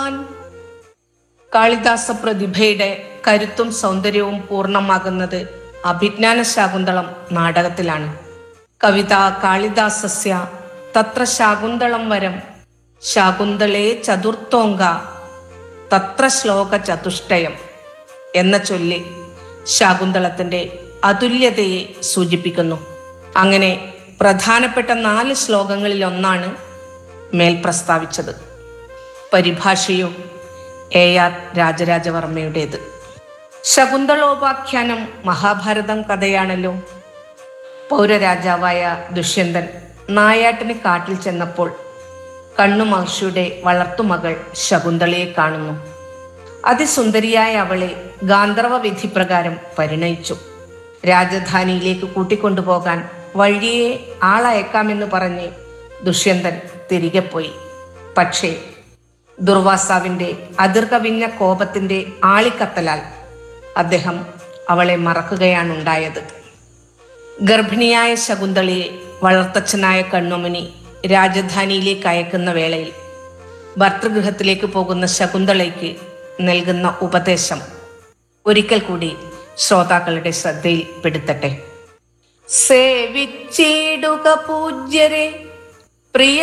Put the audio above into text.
ഭവാൻ കാളിദാസ പ്രതിഭയുടെ കരുത്തും സൗന്ദര്യവും പൂർണ്ണമാകുന്നത് അഭിജ്ഞാന ശാകുന്തളം നാടകത്തിലാണ് കവിത കാളിദാസസ്യ തത്ര ശാകുന്തളം വരം ശാകുന്തളേ ചതുർത്ഥോങ്ക തത്ര ശ്ലോക ചതുഷ്ടയം എന്ന ചൊല്ലി ശാകുന്തളത്തിന്റെ അതുല്യതയെ സൂചിപ്പിക്കുന്നു അങ്ങനെ പ്രധാനപ്പെട്ട നാല് ശ്ലോകങ്ങളിൽ ഒന്നാണ് മേൽ പ്രസ്താവിച്ചത് പരിഭാഷയും എ ആർ രാജരാജവർമ്മയുടേത് ശകുന്തളോപാഖ്യാനം മഹാഭാരതം കഥയാണല്ലോ പൗരരാജാവായ ദുഷ്യന്തൻ നായാട്ടിന് കാട്ടിൽ ചെന്നപ്പോൾ കണ്ണു മഹർഷിയുടെ വളർത്തുമകൾ ശകുന്തളയെ കാണുന്നു അതിസുന്ദരിയായ അവളെ ഗാന്ധർവ വിധി പ്രകാരം പരിണയിച്ചു രാജധാനിയിലേക്ക് കൂട്ടിക്കൊണ്ടുപോകാൻ വഴിയെ ആളയക്കാമെന്ന് പറഞ്ഞ് ദുഷ്യന്തൻ തിരികെ പോയി പക്ഷേ ദുർവാസാവിന്റെ അതിർകവിഞ്ഞ കോപത്തിന്റെ ആളിക്കത്തലാൽ അദ്ദേഹം അവളെ മറക്കുകയാണുണ്ടായത് ഗർഭിണിയായ ശകുന്തളയെ വളർത്തച്ഛനായ കണ്ണുമുനി രാജധാനിയിലേക്ക് അയക്കുന്ന വേളയിൽ ഭർത്തൃഗൃഹത്തിലേക്ക് പോകുന്ന ശകുന്തളയ്ക്ക് നൽകുന്ന ഉപദേശം ഒരിക്കൽ കൂടി ശ്രോതാക്കളുടെ ശ്രദ്ധയിൽ പെടുത്തട്ടെ സേവിച്ചിടുക പൂജ്യരെ പ്രിയ